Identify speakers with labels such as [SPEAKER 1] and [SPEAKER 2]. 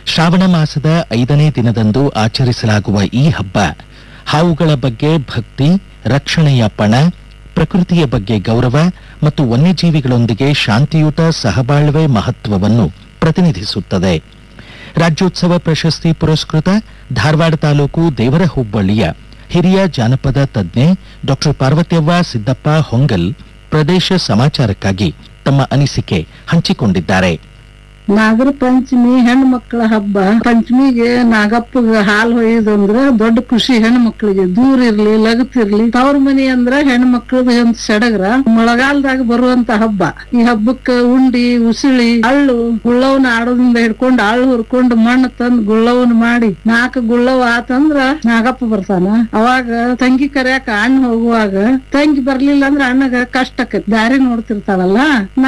[SPEAKER 1] ಶ್ರಾವಣ ಮಾಸದ ಐದನೇ ದಿನದಂದು ಆಚರಿಸಲಾಗುವ ಈ ಹಬ್ಬ ಹಾವುಗಳ ಬಗ್ಗೆ ಭಕ್ತಿ ರಕ್ಷಣೆಯ ಪಣ ಪ್ರಕೃತಿಯ ಬಗ್ಗೆ ಗೌರವ ಮತ್ತು ವನ್ಯಜೀವಿಗಳೊಂದಿಗೆ ಶಾಂತಿಯುತ ಸಹಬಾಳ್ವೆ ಮಹತ್ವವನ್ನು ಪ್ರತಿನಿಧಿಸುತ್ತದೆ ರಾಜ್ಯೋತ್ಸವ ಪ್ರಶಸ್ತಿ ಪುರಸ್ಕೃತ ಧಾರವಾಡ ತಾಲೂಕು ದೇವರ ಹುಬ್ಬಳ್ಳಿಯ ಹಿರಿಯ ಜಾನಪದ ತಜ್ಞೆ ಡಾಕ್ಟರ್ ಪಾರ್ವತ್ಯವ್ವ ಸಿದ್ದಪ್ಪ ಹೊಂಗಲ್ ಪ್ರದೇಶ ಸಮಾಚಾರಕ್ಕಾಗಿ ತಮ್ಮ ಅನಿಸಿಕೆ ಹಂಚಿಕೊಂಡಿದ್ದಾರೆ
[SPEAKER 2] ನಾಗರ ಪಂಚಮಿ ಹೆಣ್ಣು ಮಕ್ಕಳ ಹಬ್ಬ ಪಂಚಮಿಗೆ ನಾಗಪ್ಪಗ ಹಾಲ್ ಹೊಯ್ಯುದಂದ್ರ ದೊಡ್ಡ ಖುಷಿ ಹೆಣ್ಣು ಮಕ್ಕಳಿಗೆ ದೂರ ಇರ್ಲಿ ಲಗತ್ತಿರ್ಲಿ ತವ್ರ ಮನಿ ಅಂದ್ರ ಹೆಣ್ಣು ಮಕ್ಕಳದ ಒಂದ್ ಸಡಗರ ಮಳೆಗಾಲದಾಗ ಬರುವಂತ ಹಬ್ಬ ಈ ಹಬ್ಬಕ್ಕ ಉಂಡಿ ಉಸಿಳಿ ಅಳ್ಳು ಗುಳ್ಳವನ್ನ ಆಡೋದ್ರಿಂದ ಹಿಡ್ಕೊಂಡು ಅಳ್ಳು ಹುರ್ಕೊಂಡು ಮಣ್ಣು ತಂದ್ ಗುಳ್ಳವನ್ನ ಮಾಡಿ ನಾಲ್ಕು ಗುಳ್ಳವ ಆತಂದ್ರ ನಾಗಪ್ಪ ಬರ್ತಾನ ಅವಾಗ ತಂಗಿ ಕರ್ಯಾಕ ಅಣ್ಣ ಹೋಗುವಾಗ ತಂಗಿ ಬರ್ಲಿಲ್ಲ ಅಂದ್ರ ಅಣ್ಣಗ ಕಷ್ಟ ಆಕೈತಿ ದಾರಿ ನೋಡ್ತಿರ್ತಾಳಲ್ಲ